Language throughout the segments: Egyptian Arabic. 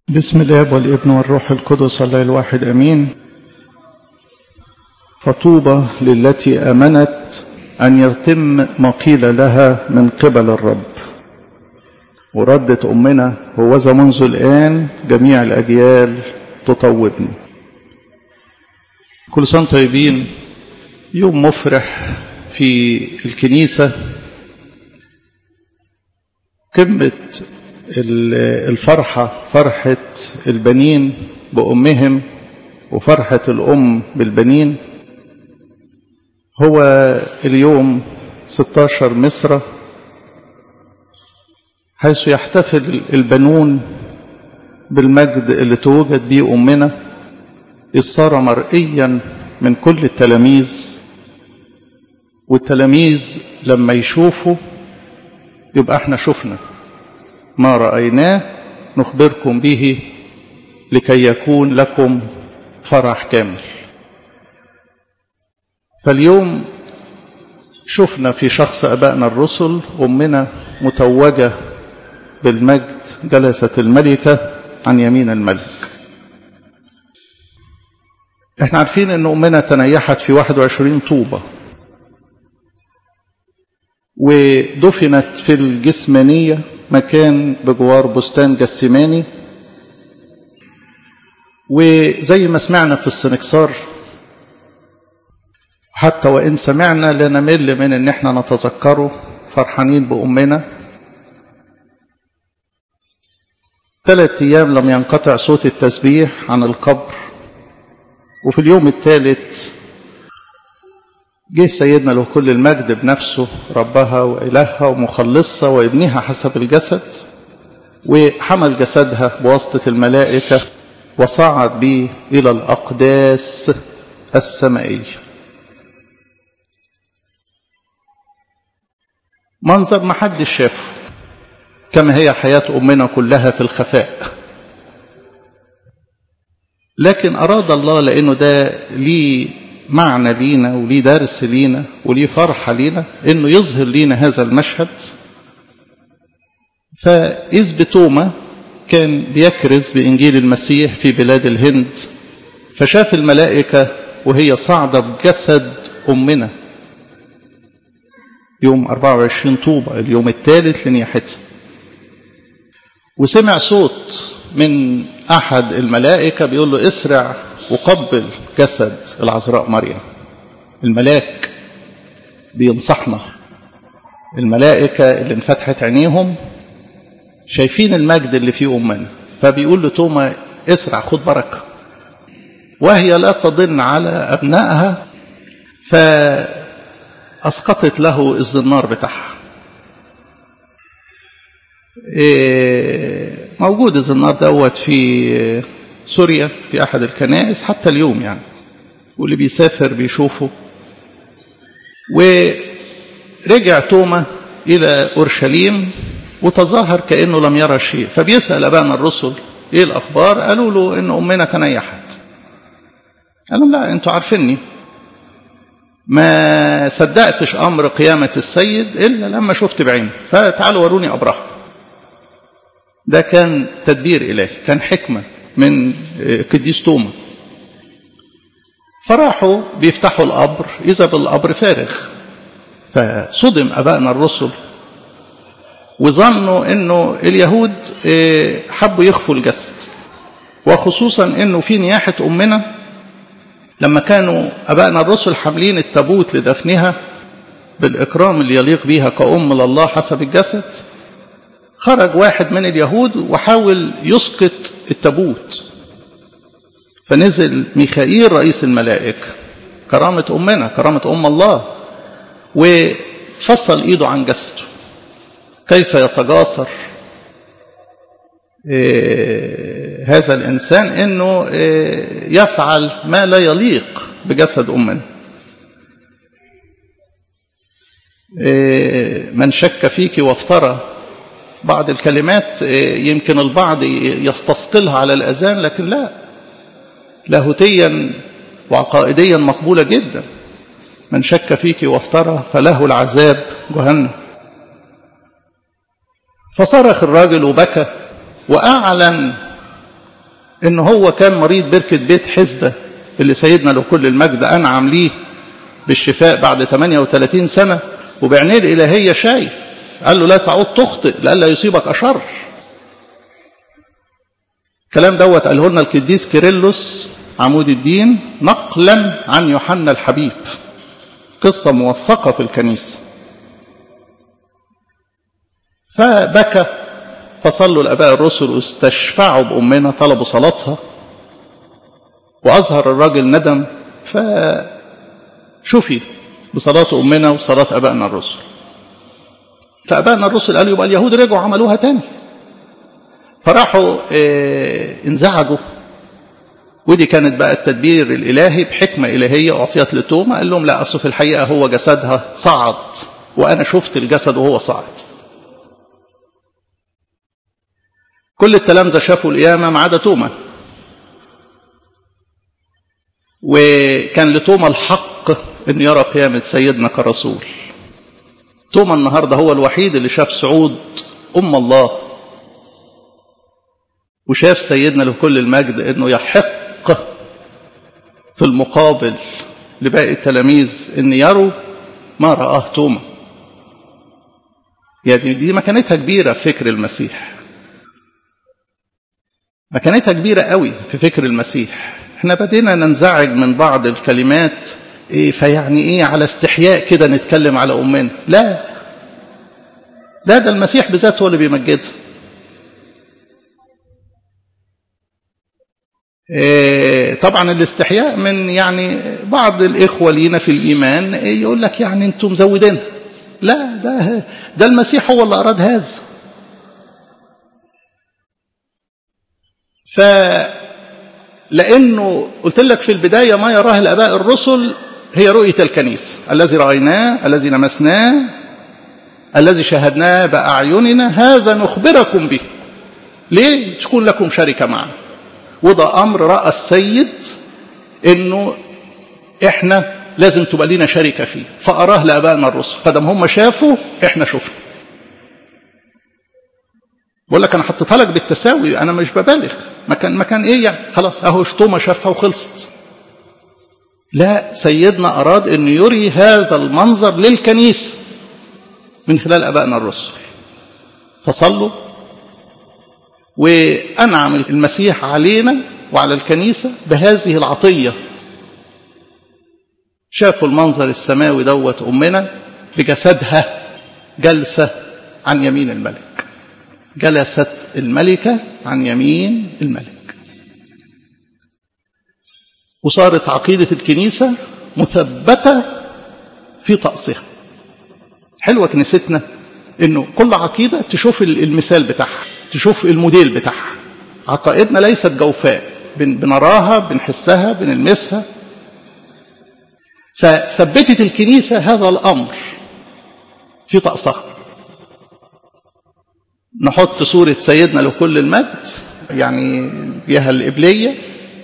بسم الاب والابن والروح القدس الله الواحد امين فطوبى للتي امنت ان يتم ما قيل لها من قبل الرب وردت امنا هوذا منذ الان جميع الاجيال تطوبني كل سنه طيبين يوم مفرح في الكنيسه قمه الفرحة فرحة البنين بأمهم وفرحة الأم بالبنين هو اليوم 16 مصر حيث يحتفل البنون بالمجد اللي توجد به أمنا إذ صار مرئيا من كل التلاميذ والتلاميذ لما يشوفوا يبقى احنا شفنا ما رأيناه نخبركم به لكي يكون لكم فرح كامل فاليوم شفنا في شخص أبائنا الرسل أمنا متوجة بالمجد جلست الملكة عن يمين الملك احنا عارفين ان أمنا تنيحت في 21 طوبة ودفنت في الجسمانية مكان بجوار بستان جسماني وزي ما سمعنا في السنكسار حتى وإن سمعنا لا نمل من إن احنا نتذكره فرحانين بأمنا ثلاث أيام لم ينقطع صوت التسبيح عن القبر وفي اليوم الثالث جه سيدنا له كل المجد بنفسه ربها وإلهها ومخلصها وابنها حسب الجسد وحمل جسدها بواسطة الملائكة وصعد به إلى الأقداس السمائية منظر ما حدش شافه كما هي حياة أمنا كلها في الخفاء لكن أراد الله لأنه ده ليه معنى لينا وليه درس لينا وليه فرحة لينا انه يظهر لينا هذا المشهد فإذ بتوما كان بيكرز بإنجيل المسيح في بلاد الهند فشاف الملائكة وهي صاعدة بجسد أمنا يوم 24 طوبة اليوم الثالث لنياحتها وسمع صوت من أحد الملائكة بيقول له اسرع وقبل جسد العذراء مريم الملاك بينصحنا الملائكة اللي انفتحت عينيهم شايفين المجد اللي فيه أمنا فبيقول له توما اسرع خد بركة وهي لا تضن على أبنائها فأسقطت له الزنار بتاعها موجود الزنار دوت في سوريا في أحد الكنائس حتى اليوم يعني واللي بيسافر بيشوفه ورجع توما إلى أورشليم وتظاهر كأنه لم يرى شيء فبيسأل أبانا الرسل إيه الأخبار قالوا له إن أمنا تنيحت قالوا لا أنتوا عارفيني ما صدقتش أمر قيامة السيد إلا لما شفت بعيني فتعالوا وروني أبرهة ده كان تدبير إلهي كان حكمة من قديس توما فراحوا بيفتحوا القبر إذا بالقبر فارغ فصدم أبائنا الرسل وظنوا أنه اليهود حبوا يخفوا الجسد وخصوصا أنه في نياحة أمنا لما كانوا أبائنا الرسل حاملين التابوت لدفنها بالإكرام اللي يليق بيها كأم لله حسب الجسد خرج واحد من اليهود وحاول يسقط التابوت فنزل ميخائيل رئيس الملائكة كرامة أمنا كرامة أم الله وفصل إيده عن جسده كيف يتجاسر إيه هذا الإنسان أنه إيه يفعل ما لا يليق بجسد أمنا إيه من شك فيك وافترى بعض الكلمات يمكن البعض يستثقلها على الأذان لكن لا لاهوتيا وعقائديا مقبولة جدا من شك فيك وافترى فله العذاب جهنم فصرخ الراجل وبكى وأعلن ان هو كان مريض بركة بيت حزدة اللي سيدنا له كل المجد انعم ليه بالشفاء بعد 38 سنة وبعينيه الالهية شايف قال له لا تعود تخطئ لئلا يصيبك اشر الكلام دوت قاله لنا القديس كيرلس عمود الدين نقلا عن يوحنا الحبيب قصة موثقة في الكنيسة فبكى فصلوا الآباء الرسل واستشفعوا بأمنا طلبوا صلاتها وأظهر الراجل ندم فشفي بصلاة أمنا وصلاة أبائنا الرسل فأبائنا الرسل قالوا يبقى اليهود رجعوا عملوها تاني فراحوا اه انزعجوا ودي كانت بقى التدبير الإلهي بحكمة إلهية أعطيت لتوما قال لهم لا أصل في الحقيقة هو جسدها صعد وأنا شفت الجسد وهو صعد كل التلامذة شافوا القيامة ما عدا توما وكان لتوما الحق أن يرى قيامة سيدنا كرسول توما النهاردة هو الوحيد اللي شاف صعود أم الله وشاف سيدنا له كل المجد أنه يحق في المقابل لباقي التلاميذ أن يروا ما رآه توما يعني دي مكانتها كبيرة في فكر المسيح مكانتها كبيرة قوي في فكر المسيح احنا بدينا ننزعج من بعض الكلمات إيه فيعني ايه على استحياء كده نتكلم على امنا لا لا ده المسيح بذاته هو اللي بيمجدها إيه طبعا الاستحياء من يعني بعض الاخوه لينا في الايمان يقول لك يعني انتم مزودين لا ده ده المسيح هو اللي اراد هذا ف لانه قلت لك في البدايه ما يراه الاباء الرسل هي رؤيه الكنيسه الذي رايناه الذي لمسناه الذي شاهدناه باعيننا هذا نخبركم به ليه تكون لكم شركه معنا وده امر راى السيد انه احنا لازم تبقى لنا شركه فيه فاراه لابائنا الرسل فدام هم شافوا احنا شفنا بقول لك انا حطيتها لك بالتساوي انا مش ببالغ مكان مكان ايه يعني خلاص اهو شتومه شافها وخلصت لا سيدنا اراد ان يري هذا المنظر للكنيسه من خلال ابائنا الرسل فصلوا وانعم المسيح علينا وعلى الكنيسه بهذه العطيه شافوا المنظر السماوي دوت امنا بجسدها جلسه عن يمين الملك جلست الملكة عن يمين الملك وصارت عقيدة الكنيسة مثبتة في طقسها حلوة كنيستنا انه كل عقيدة تشوف المثال بتاعها تشوف الموديل بتاعها عقائدنا ليست جوفاء بنراها بنحسها بنلمسها فثبتت الكنيسة هذا الأمر في طقسها نحط صورة سيدنا لكل المجد يعني الجهة القبلية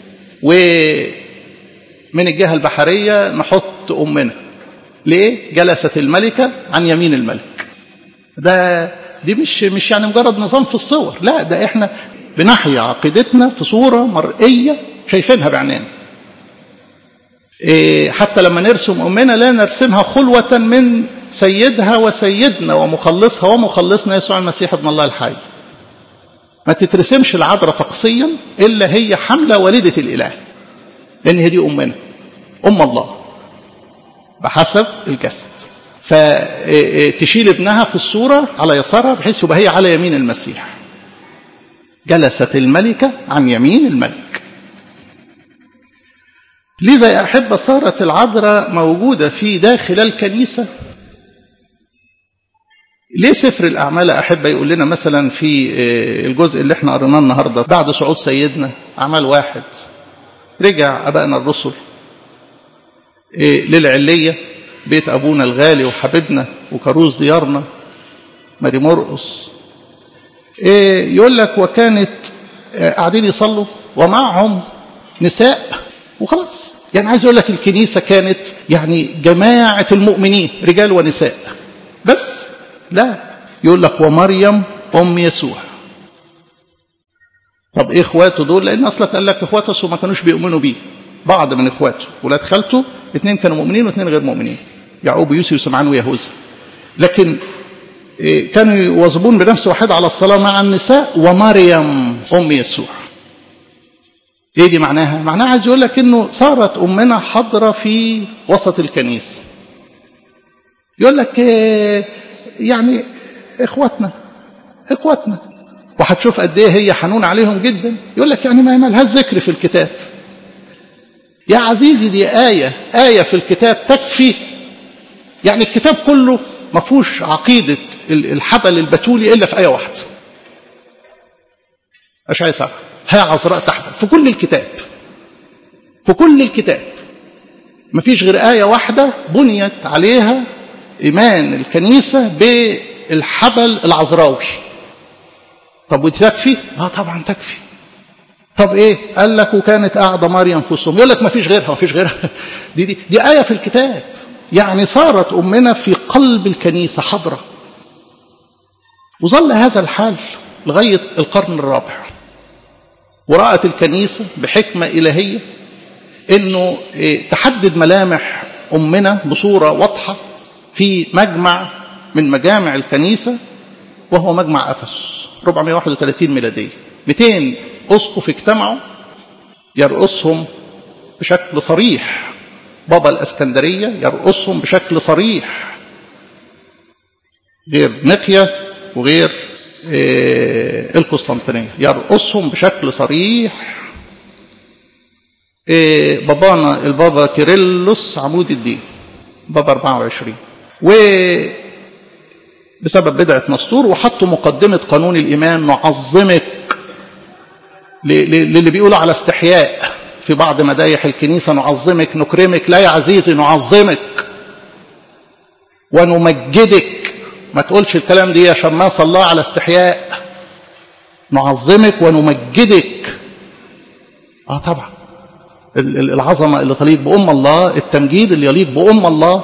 ومن الجهة البحرية نحط أمنا ليه؟ جلست الملكة عن يمين الملك ده دي مش مش يعني مجرد نظام في الصور لا ده احنا بنحيا عقيدتنا في صورة مرئية شايفينها بعينينا إيه حتى لما نرسم أمنا لا نرسمها خلوة من سيدها وسيدنا ومخلصها ومخلصنا يسوع المسيح ابن الله الحي ما تترسمش العذراء طقسيا إلا هي حملة والدة الإله لأن هي دي أمنا أم الله بحسب الجسد فتشيل ابنها في الصورة على يسارها بحيث يبقى هي على يمين المسيح جلست الملكة عن يمين الملك لذا يا أحبة صارت العذراء موجودة في داخل الكنيسة ليه سفر الأعمال أحبة يقول لنا مثلا في الجزء اللي احنا قريناه النهاردة بعد صعود سيدنا أعمال واحد رجع أبائنا الرسل للعلية بيت أبونا الغالي وحبيبنا وكروز ديارنا ماري مرقس يقول لك وكانت قاعدين يصلوا ومعهم نساء وخلاص يعني عايز يقول لك الكنيسة كانت يعني جماعة المؤمنين رجال ونساء بس لا يقول لك ومريم أم يسوع طب ايه اخواته دول لان اصلا قال لك اخواته ما كانوش بيؤمنوا بيه بعض من اخواته ولاد خالته اثنين كانوا مؤمنين واثنين غير مؤمنين يعقوب ويوسف وسمعان ويهوذا لكن كانوا يواظبون بنفس واحد على الصلاة مع النساء ومريم أم يسوع ايه دي معناها معناها عايز يقول لك انه صارت امنا حاضره في وسط الكنيسه يقول لك إيه يعني اخواتنا اخواتنا وهتشوف قد ايه هي حنون عليهم جدا يقول لك يعني ما مالهاش ذكر في الكتاب يا عزيزي دي آية آية في الكتاب تكفي يعني الكتاب كله ما فيهوش عقيدة الحبل البتولي إلا في آية واحدة أشعياء سبعة ها عذراء تحبل في كل الكتاب في كل الكتاب ما فيش غير آية واحدة بنيت عليها إيمان الكنيسة بالحبل العذراوي طب ودي تكفي؟ اه طبعا تكفي طب ايه قال لك وكانت قاعده مريم في وسطهم يقول لك ما فيش غيرها ما فيش غيرها دي, دي دي ايه في الكتاب يعني صارت امنا في قلب الكنيسه حاضره وظل هذا الحال لغايه القرن الرابع ورأت الكنيسه بحكمه الهيه انه إيه تحدد ملامح امنا بصوره واضحه في مجمع من مجامع الكنيسه وهو مجمع افسس 431 ميلاديه 200 اسقف اجتمعوا يرقصهم بشكل صريح بابا الاسكندريه يرقصهم بشكل صريح غير نقيه وغير إيه القسطنطينيه يرقصهم بشكل صريح إيه بابانا البابا كيرلس عمود الدين بابا 24 و بسبب بدعة نسطور وحطوا مقدمة قانون الإيمان نعظمك للي بيقولوا على استحياء في بعض مدايح الكنيسة نعظمك نكرمك لا يا عزيزي نعظمك ونمجدك ما تقولش الكلام دي يا شماس الله على استحياء نعظمك ونمجدك اه طبعا العظمة اللي تليق بأم الله التمجيد اللي يليق بأم الله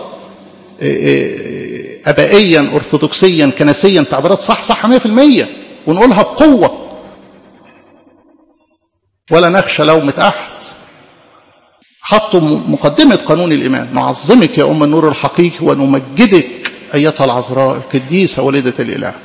أبائيا أرثوذكسيا كنسيا تعبيرات صح صح 100% ونقولها بقوة ولا نخشى لومة أحد حطوا مقدمة قانون الإيمان نعظمك يا أم النور الحقيقي ونمجدك أيتها العذراء القديسة والدة الإله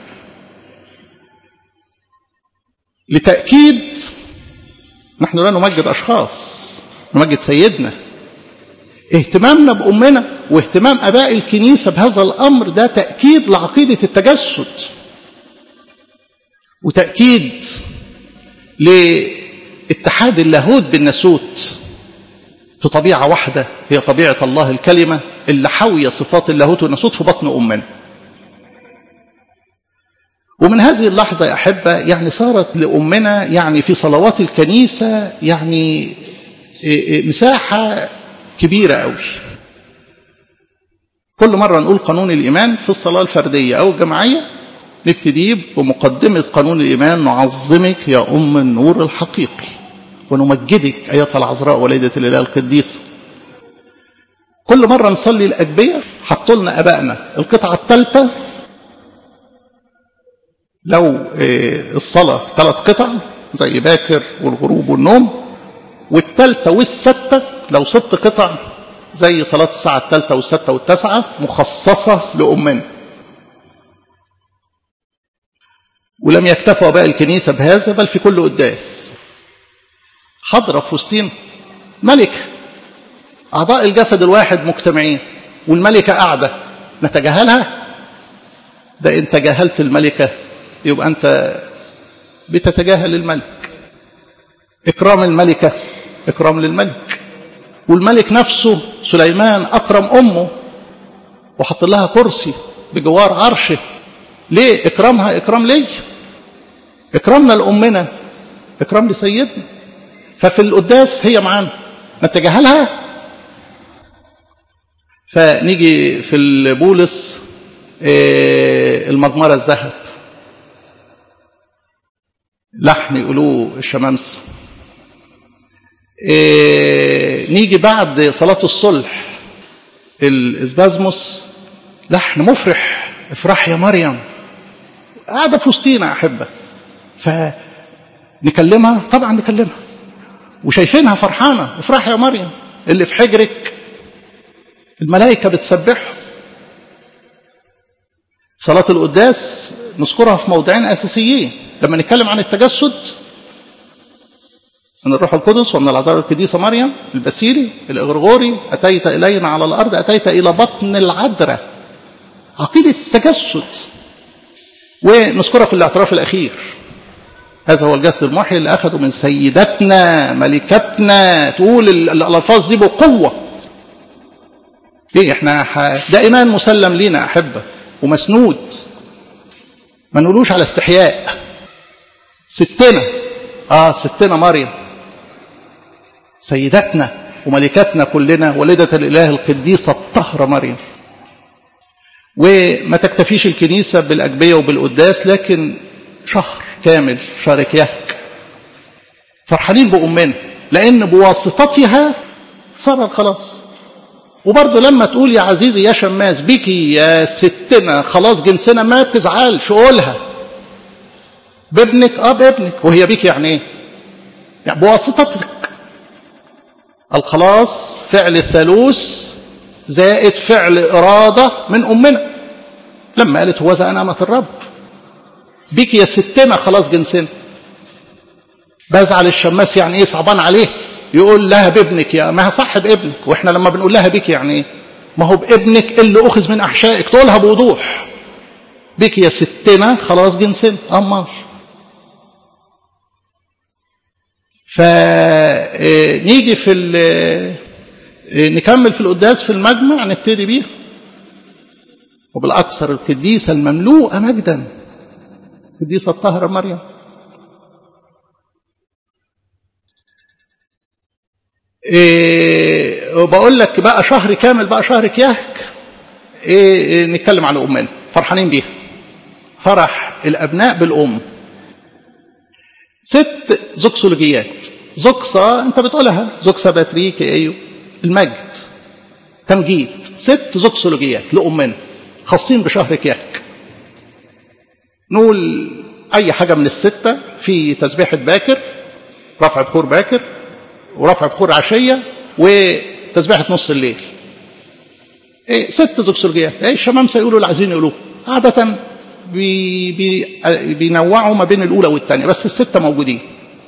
لتأكيد نحن لا نمجد أشخاص نمجد سيدنا اهتمامنا بأمنا واهتمام أباء الكنيسة بهذا الأمر ده تأكيد لعقيدة التجسد وتأكيد لاتحاد اللاهوت بالناسوت في طبيعة واحدة هي طبيعة الله الكلمة اللي حاوية صفات اللاهوت والناسوت في بطن أمنا ومن هذه اللحظة يا أحبة يعني صارت لأمنا يعني في صلوات الكنيسة يعني مساحة كبيرة قوي كل مرة نقول قانون الإيمان في الصلاة الفردية أو الجماعية نبتدي بمقدمة قانون الإيمان نعظمك يا أم النور الحقيقي ونمجدك أيتها العذراء والدة الإله القديس كل مرة نصلي الأجبية حطوا لنا أبائنا القطعة الثالثة لو الصلاة ثلاث قطع زي باكر والغروب والنوم والثالثة والستة لو ست قطع زي صلاة الساعة الثالثة والستة والتاسعة مخصصة لأمنا ولم يكتفوا بقى الكنيسة بهذا بل في كل قداس حضرة في وسطين ملكة أعضاء الجسد الواحد مجتمعين والملكة قاعدة نتجاهلها ده إن تجاهلت الملكة يبقى أنت بتتجاهل الملك إكرام الملكة إكرام للملك والملك نفسه سليمان أكرم أمه وحط لها كرسي بجوار عرشه ليه إكرامها إكرام ليه إكرامنا لأمنا إكرام لسيدنا ففي القداس هي معانا نتجاهلها فنيجي في البولس المجمرة الذهب لحن يقولوه الشمامسه إيه نيجي بعد صلاة الصلح الإسبازموس لحن مفرح افرح يا مريم قاعدة في وسطينا أحبة ف نكلمها طبعا نكلمها وشايفينها فرحانة افرح يا مريم اللي في حجرك الملائكة بتسبحه صلاة القداس نذكرها في موضعين أساسيين لما نتكلم عن التجسد من الروح القدس ومن العذراء القديسة مريم البسيلي الإغرغوري أتيت إلينا على الأرض أتيت إلى بطن العذراء عقيدة التجسد ونذكرها في الاعتراف الأخير هذا هو الجسد المحي اللي أخذه من سيدتنا ملكتنا تقول الألفاظ دي بقوة ليه احنا ده إيمان مسلم لينا أحبة ومسنود ما نقولوش على استحياء ستنا اه ستنا مريم سيدتنا وملكتنا كلنا والدة الإله القديسة الطهرة مريم وما تكتفيش الكنيسة بالأجبية وبالقداس لكن شهر كامل شهر كيهك فرحانين بأمنا لأن بواسطتها صار الخلاص وبرضه لما تقول يا عزيزي يا شماس بيكي يا ستنا خلاص جنسنا ما تزعلش قولها بابنك اه بابنك وهي بيك يعني ايه يعني بواسطتك الخلاص فعل الثالوث زائد فعل إرادة من أمنا لما قالت هو أنا أمة الرب بيك يا ستنا خلاص جنسنا بزعل الشماس يعني ايه صعبان عليه يقول لها بابنك يا ما صح بابنك واحنا لما بنقول لها بيك يعني ايه ما هو بابنك اللي اخذ من احشائك تقولها بوضوح بيك يا ستنا خلاص جنسنا امال فنيجي في نكمل في القداس في المجمع نبتدي بيه وبالاكثر القديسه المملوءه مجدا القديسه الطاهره مريم إيه وبقول لك بقى شهر كامل بقى شهر كيهك إيه نتكلم على امنا فرحانين بيها فرح الابناء بالام ست زوكسولوجيات زوكسا انت بتقولها زوكسا باتريك ايوه المجد تمجيد ست زوكسولوجيات لامنا خاصين بشهر كيهك نقول اي حاجه من السته في تسبيحه باكر رفع بخور باكر ورفع بخور عشية وتسبيحة نص الليل إيه ست زوكسولوجيات ايه الشمامسة يقولوا اللي عايزين يقولوه عادة بي بي بينوعوا ما بين الأولى والثانية بس الستة موجودين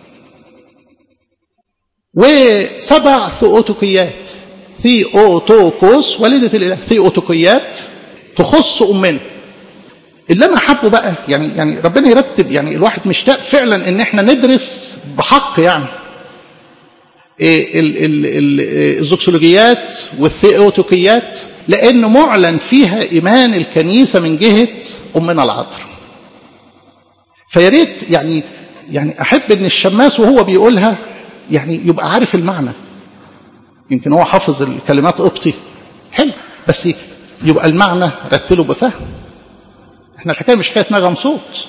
وسبع ثيوتوكيات ثيوتوكوس والدة الإله ثيوتوكيات تخص أمنا اللي انا حابه بقى يعني يعني ربنا يرتب يعني الواحد مشتاق فعلا ان احنا ندرس بحق يعني الزوكسولوجيات والثيوتوكيات لأنه معلن فيها إيمان الكنيسة من جهة أمنا العذراء فيا ريت يعني يعني أحب إن الشماس وهو بيقولها يعني يبقى عارف المعنى يمكن هو حافظ الكلمات قبطي حلو بس يبقى المعنى رتله بفهم احنا الحكايه مش حكايه نغم صوت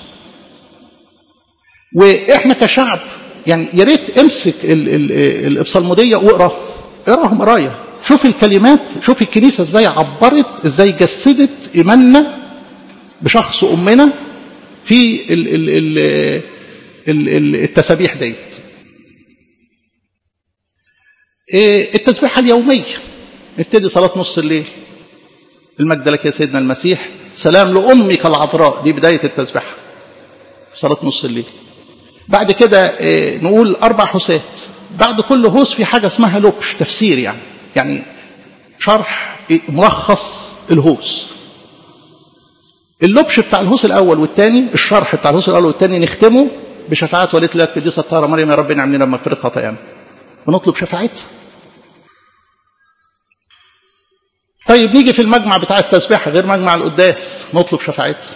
واحنا كشعب يعني يا ريت امسك الابصالموديه واقرا اقراهم قرايه شوف الكلمات شوف الكنيسه ازاي عبرت ازاي جسدت ايماننا بشخص امنا في ال ال ال ال التسابيح ديت التسبيحه اليوميه نبتدي صلاه نص الليل المجد لك يا سيدنا المسيح سلام لامك العذراء دي بدايه التسبيحه في صلاه نص الليل بعد كده نقول أربع حسات بعد كل هوس في حاجة اسمها لوبش تفسير يعني يعني شرح ملخص الهوس اللوبش بتاع الهوس الأول والثاني الشرح بتاع الهوس الأول والثاني نختمه بشفاعات والدة الله القديسة الطاهرة مريم يا رب نعم لنا مغفرة خطايانا ونطلب شفاعتها طيب نيجي في المجمع بتاع التسبيح غير مجمع القداس نطلب شفاعتها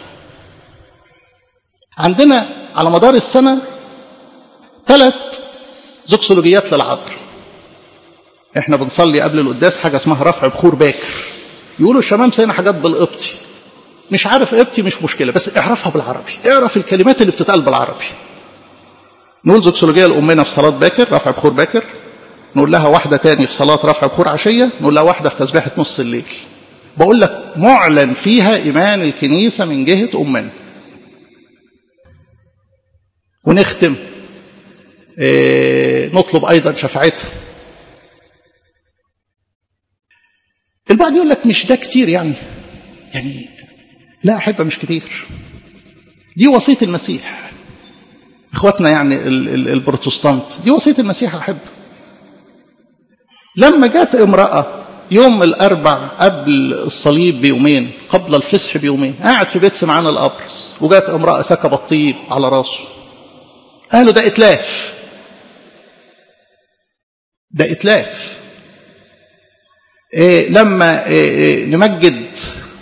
عندنا على مدار السنة ثلاث زوكسولوجيات للعذر احنا بنصلي قبل القداس حاجة اسمها رفع بخور باكر يقولوا الشمام سينا حاجات بالقبطي مش عارف قبطي مش مشكلة بس اعرفها بالعربي اعرف الكلمات اللي بتتقال بالعربي نقول زوكسولوجية لأمنا في صلاة باكر رفع بخور باكر نقول لها واحدة تاني في صلاة رفع بخور عشية نقول لها واحدة في تسبيحة نص الليل بقول لك معلن فيها إيمان الكنيسة من جهة أمنا ونختم إيه نطلب أيضا شفاعتها البعض يقول لك مش ده كتير يعني يعني لا أحبة مش كتير دي وصية المسيح اخواتنا يعني البروتستانت دي وصية المسيح أحب لما جات امرأة يوم الأربع قبل الصليب بيومين قبل الفصح بيومين قاعد في بيت سمعان الأبرص وجات امرأة سكبت طيب على راسه قالوا ده إتلاف ده إتلاف إيه لما إيه نمجد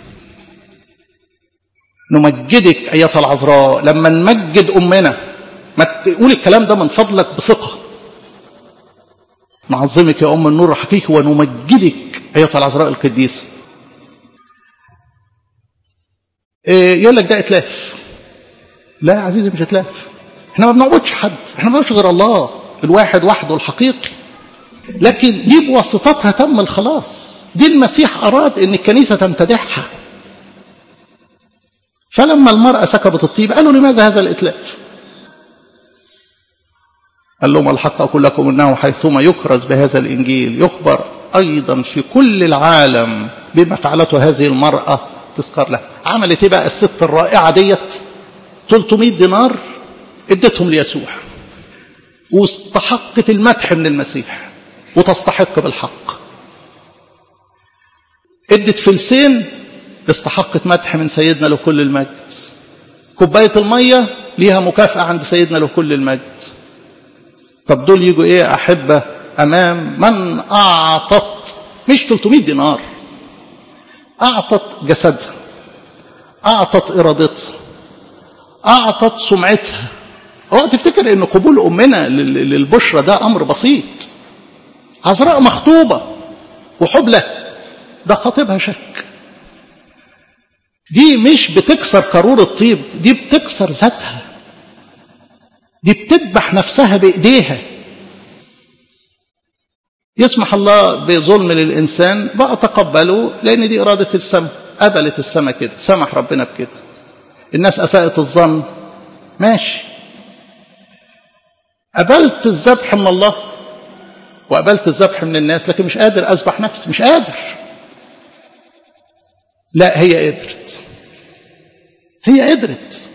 نمجدك أيتها العذراء لما نمجد أمنا ما تقول الكلام ده من فضلك بثقة نعظمك يا أم النور حقيقي ونمجدك أيتها العذراء القديسة إيه يقول لك ده إتلاف لا يا عزيزي مش إتلاف احنا ما بنعبدش حد احنا ما بنعبدش غير الله الواحد وحده الحقيقي لكن دي بواسطتها تم الخلاص دي المسيح أراد أن الكنيسة تمتدحها فلما المرأة سكبت الطيب قالوا لماذا هذا الإتلاف قال لهم الحق أقول لكم أنه حيثما يكرز بهذا الإنجيل يخبر أيضا في كل العالم بما فعلته هذه المرأة تذكر لها عملت ايه بقى الست الرائعة ديت 300 دينار ادتهم ليسوع واستحقت المدح من المسيح وتستحق بالحق ادت فلسين استحقت مدح من سيدنا له كل المجد كوباية المية ليها مكافأة عند سيدنا له كل المجد طب دول يجوا ايه أحبة أمام من أعطت مش 300 دينار أعطت جسدها أعطت إرادتها أعطت سمعتها اوعى تفتكر ان قبول امنا للبشرى ده امر بسيط عذراء مخطوبه وحبلى ده خطيبها شك دي مش بتكسر قارور الطيب دي بتكسر ذاتها دي بتذبح نفسها بايديها يسمح الله بظلم للانسان بقى تقبله لان دي اراده السماء قبلت السماء كده سمح ربنا بكده الناس اساءت الظن ماشي قبلت الذبح من الله وقبلت الذبح من الناس لكن مش قادر اذبح نفسي مش قادر لا هي قدرت هي قدرت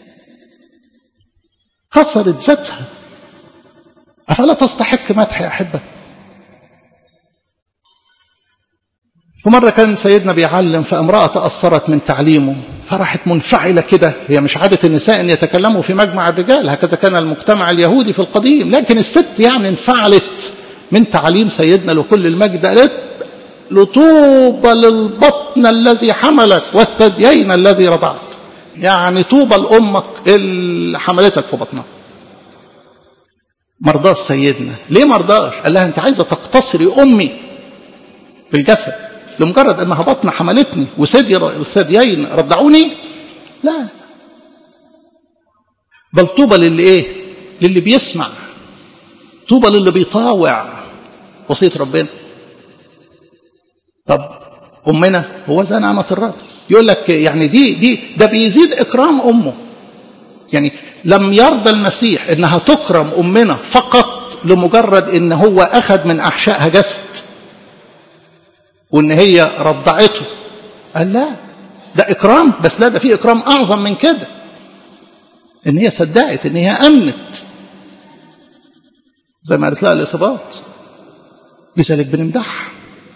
كسرت ذاتها افلا تستحق مدح يا احبه في مرة كان سيدنا بيعلم فامرأة تأثرت من تعليمه فراحت منفعلة كده هي مش عادة النساء أن يتكلموا في مجمع الرجال هكذا كان المجتمع اليهودي في القديم لكن الست يعني انفعلت من تعليم سيدنا لكل المجد قالت لطوبى للبطن الذي حملك والثديين الذي رضعت يعني طوبى لأمك اللي حملتك في بطنها مرضاش سيدنا ليه مرضاش قال لها انت عايزة تقتصري أمي بالجسد لمجرد انها بطن حملتني وثدي الثديين رضعوني لا بل طوبى للي ايه للي بيسمع طوبى للي بيطاوع وصيه ربنا طب امنا هو ذا نعمه الرب يقول لك يعني دي دي ده بيزيد اكرام امه يعني لم يرضى المسيح انها تكرم امنا فقط لمجرد ان هو اخذ من احشائها جسد وان هي رضعته قال لا ده اكرام بس لا ده في اكرام اعظم من كده ان هي صدقت ان هي امنت زي ما قالت لها الاصابات لذلك بنمدحها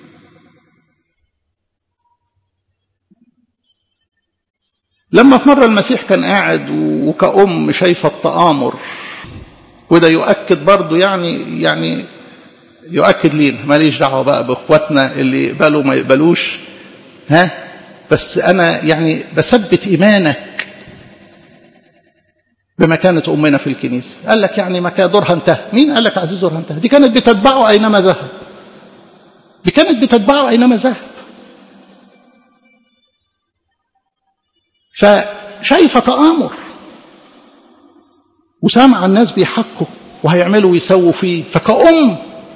لما في مرة المسيح كان قاعد وكأم شايفة التآمر وده يؤكد برضه يعني يعني يؤكد لينا ماليش دعوه بقى باخواتنا اللي يقبلوا ما يقبلوش ها بس انا يعني بثبت ايمانك بمكانة أمنا في الكنيسة قال لك يعني مكان دورها انتهى مين قال لك عزيز دورها انتهى دي كانت بتتبعه أينما ذهب دي كانت بتتبعه أينما ذهب فشايفة تآمر وسامع الناس بيحكوا وهيعملوا ويسووا فيه فكأم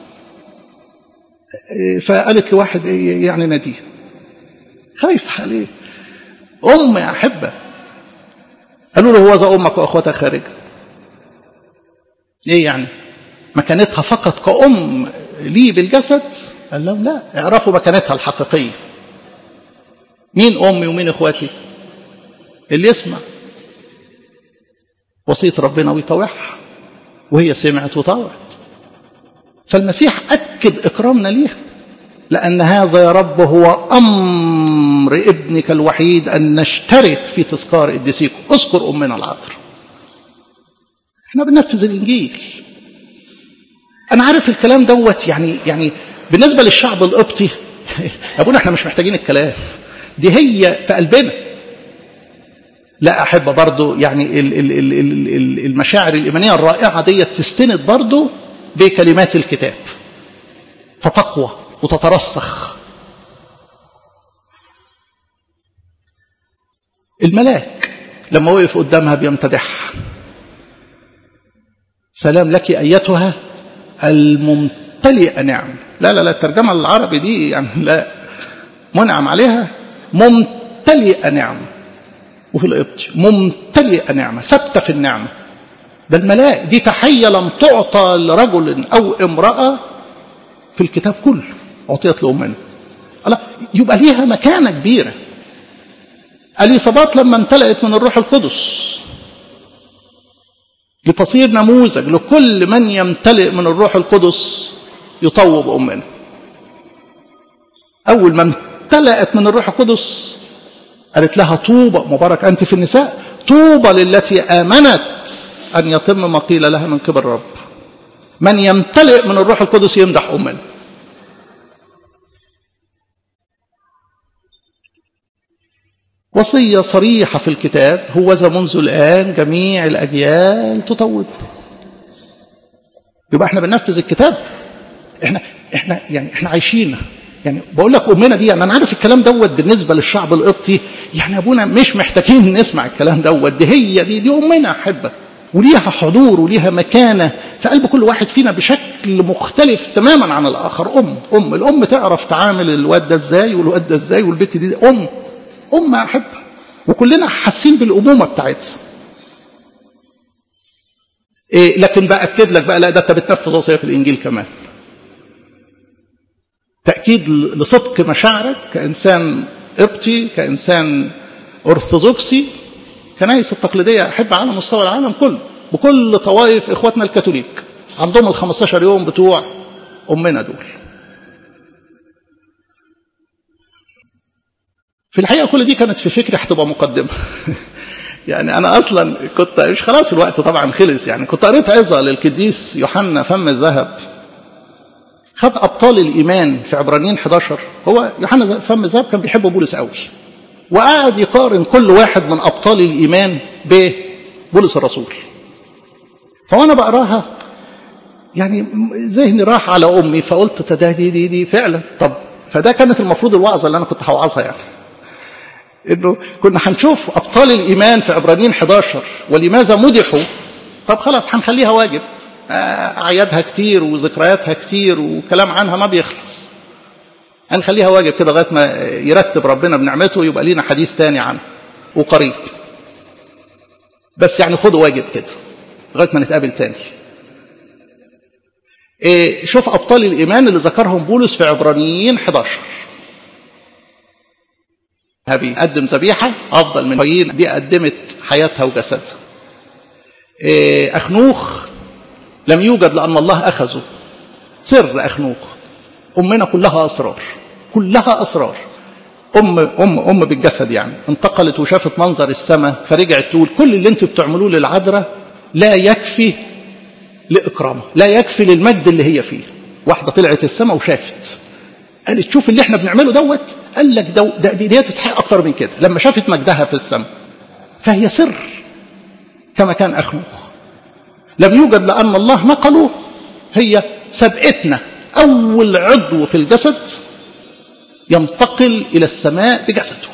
فقالت لواحد يعني ناديه خايف عليه أم يا أحبة قالوا له هو ذا أمك وأخواتها خارجة ايه يعني مكانتها فقط كأم لي بالجسد قال لهم لا اعرفوا مكانتها الحقيقية مين أمي ومين إخواتي اللي يسمع وصية ربنا ويطوعها وهي سمعت وطوعت فالمسيح أكد إكرامنا ليها لأن هذا يا رب هو أمر ابنك الوحيد أن نشترك في تذكار قديسيكم اذكر أمنا العطر احنا بننفذ الإنجيل أنا عارف الكلام دوت يعني يعني بالنسبة للشعب القبطي يا ابونا احنا مش محتاجين الكلام دي هي في قلبنا لا أحب برضو يعني المشاعر الإيمانية الرائعة دي تستند برضو بكلمات الكتاب فتقوى وتترسخ الملاك لما وقف قدامها بيمتدحها سلام لك أيتها الممتلئة نعم لا لا لا الترجمة العربي دي يعني لا منعم عليها ممتلئة نعم وفي القبط ممتلئة نعمة ثابتة في النعمة ده الملاك دي تحية لم تعطى لرجل أو امرأة في الكتاب كله أعطيت لأمنا الله يبقى ليها مكانة كبيرة اليصابات لما امتلأت من الروح القدس لتصير نموذج لكل من يمتلئ من الروح القدس يطوب أمنا أول ما امتلأت من الروح القدس قالت لها طوبى مبارك أنت في النساء طوبى للتي آمنت أن يتم ما قيل لها من قبل الرب من يمتلئ من الروح القدس يمدح أمنا وصية صريحة في الكتاب هو ذا منذ الآن جميع الأجيال تطوب يبقى احنا بننفذ الكتاب احنا احنا يعني احنا عايشين يعني بقول لك امنا دي يعني انا عارف الكلام دوت بالنسبه للشعب القبطي يعني ابونا مش محتاجين نسمع الكلام دوت دي هي دي دي امنا احبه وليها حضور وليها مكانه في قلب كل واحد فينا بشكل مختلف تماما عن الاخر ام ام الام تعرف تعامل الواد ده ازاي والواد ده ازاي والبنت دي, دي ام ام احبه وكلنا حاسين بالامومه بتاعتها إيه لكن باكد لك بقى لا ده انت بتنفذ وصيه في الانجيل كمان تأكيد لصدق مشاعرك كإنسان قبطي كإنسان أرثوذكسي كنايس التقليدية أحب على مستوى العالم كله بكل طوائف إخواتنا الكاثوليك عندهم ال 15 يوم بتوع أمنا دول في الحقيقة كل دي كانت في فكري هتبقى مقدمة يعني أنا أصلا كنت مش خلاص الوقت طبعا خلص يعني كنت قريت عظة للقديس يوحنا فم الذهب خد ابطال الايمان في عبرانيين 11 هو يوحنا فم الذهب كان بيحب بولس قوي وقعد يقارن كل واحد من ابطال الايمان ببولس الرسول فوانا بقراها يعني ذهني راح على امي فقلت ده دي دي دي فعلا طب فده كانت المفروض الوعظه اللي انا كنت هوعظها يعني انه كنا هنشوف ابطال الايمان في عبرانيين 11 ولماذا مدحوا طب خلاص هنخليها واجب أعيادها كتير وذكرياتها كتير وكلام عنها ما بيخلص هنخليها واجب كده لغايه ما يرتب ربنا بنعمته يبقى لينا حديث تاني عنه وقريب بس يعني خدوا واجب كده لغايه ما نتقابل تاني إيه شوف ابطال الايمان اللي ذكرهم بولس في عبرانيين 11 هبي قدم ذبيحه افضل من قايين دي قدمت حياتها وجسدها إيه اخنوخ لم يوجد لأن الله أخذه سر أخنوق أمنا كلها أسرار كلها أسرار أم أم أم بالجسد يعني انتقلت وشافت منظر السماء فرجعت تقول كل اللي انتوا بتعملوه للعذراء لا يكفي لإكرامها لا يكفي للمجد اللي هي فيه واحدة طلعت السماء وشافت قالت شوف اللي احنا بنعمله دوت قال لك دو ده دي, دي تستحق أكتر من كده لما شافت مجدها في السماء فهي سر كما كان أخنوخ لم يوجد لأن الله نقله هي سبقتنا أول عضو في الجسد ينتقل إلى السماء بجسده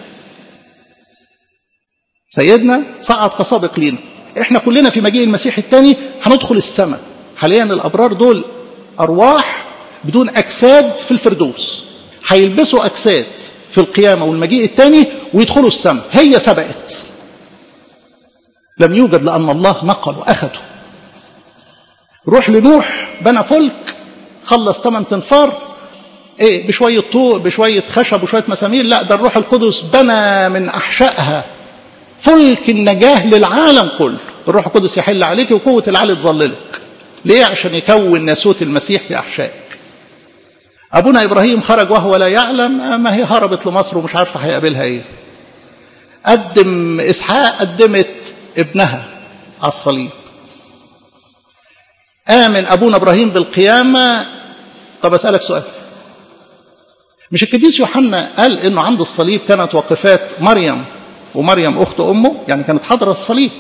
سيدنا صعد كسابق لينا احنا كلنا في مجيء المسيح الثاني هندخل السماء حاليا الأبرار دول أرواح بدون أجساد في الفردوس هيلبسوا أجساد في القيامة والمجيء الثاني ويدخلوا السماء هي سبقت لم يوجد لأن الله نقله أخده روح لنوح بنى فلك خلص ثمان تنفار ايه بشويه طوق بشويه خشب وشويه مسامير لا ده الروح القدس بنى من احشائها فلك النجاه للعالم كله الروح القدس يحل عليك وقوه العالي تظللك ليه عشان يكون ناسوت المسيح في احشائك ابونا ابراهيم خرج وهو لا يعلم ما هي هربت لمصر ومش عارفه هيقابلها ايه قدم اسحاق قدمت ابنها على الصليب امن ابونا ابراهيم بالقيامه طب اسالك سؤال مش القديس يوحنا قال انه عند الصليب كانت واقفات مريم ومريم اخت امه يعني كانت حاضره الصليب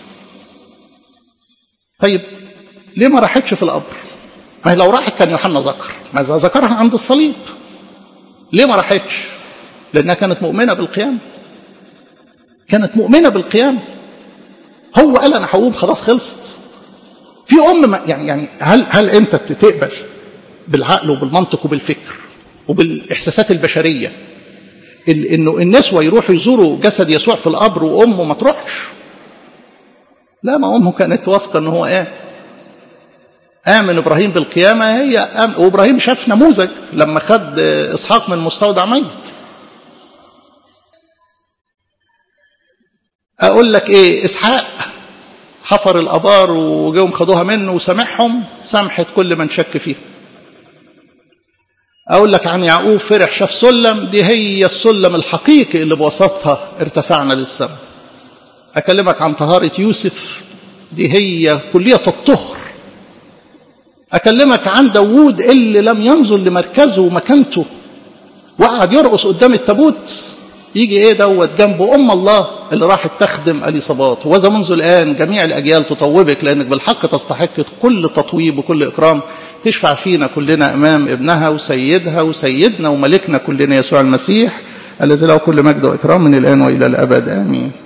طيب ليه ما راحتش في القبر ما هي لو راحت كان يوحنا ذكر ما ذكرها عند الصليب ليه ما راحتش لانها كانت مؤمنه بالقيامه كانت مؤمنه بالقيامه هو قال انا هقوم خلاص خلصت في ام ما يعني يعني هل هل انت تقبل بالعقل وبالمنطق وبالفكر وبالاحساسات البشريه انه النسوه يروحوا يزوروا جسد يسوع في القبر وامه ما تروحش لا ما امه كانت واثقه ان هو ايه امن ابراهيم بالقيامه هي آمن وابراهيم شاف نموذج لما خد اسحاق من مستودع ميت اقول لك ايه اسحاق حفر الابار وجوهم خدوها منه وسامحهم سامحت كل من شك فيه اقول لك عن يعقوب فرح شاف سلم دي هي السلم الحقيقي اللي بوسطها ارتفعنا للسماء اكلمك عن طهاره يوسف دي هي كليه الطهر اكلمك عن داوود اللي لم ينظر لمركزه ومكانته وقعد يرقص قدام التابوت يجي ايه دوت جنبه ام الله اللي راحت تخدم اليصابات وذا منذ الان جميع الاجيال تطوبك لانك بالحق تستحق كل تطويب وكل اكرام تشفع فينا كلنا امام ابنها وسيدها وسيدنا وملكنا كلنا يسوع المسيح الذي له كل مجد واكرام من الان والى الابد امين